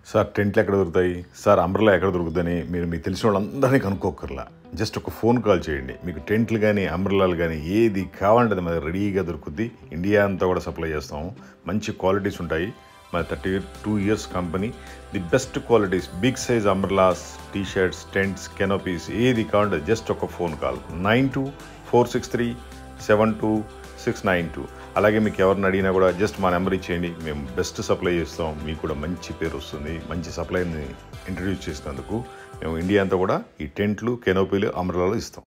sir టెంట్లు ఎక్కడ దొరుకుతాయి సార్ అంబ్రలా ఎక్కడ దొరుకుతుందని మీరు మీకు తెలిసిన వాళ్ళందరినీ కనుక్కోకర్లా జస్ట్ ఒక ఫోన్ కాల్ చేయండి మీకు టెంట్లు కానీ అంబ్రలాలు కానీ ఏది కావాలంటే అది మన రెడీగా దొరుకుద్ది ఇండియా అంతా కూడా సప్లై చేస్తాము మంచి క్వాలిటీస్ ఉంటాయి మన thirty two years company the best qualities big size umbrellas T shirts tents canopies ఏది కావాలంటే జస్ట్ ఒక phone call nine two four six three seven two six nine two అలాగే మీకు ఎవరిని అడిగినా కూడా జస్ట్ మా నెంబర్ ఇచ్చేయండి మేము బెస్ట్ సప్లై చేస్తాం మీకు కూడా మంచి పేరు వస్తుంది మంచి సప్లైని ఇంట్రడ్యూస్ చేసినందుకు మేము ఇండియా అంతా కూడా ఈ టెంట్లు కెనోపీలు అమరాలు ఇస్తాం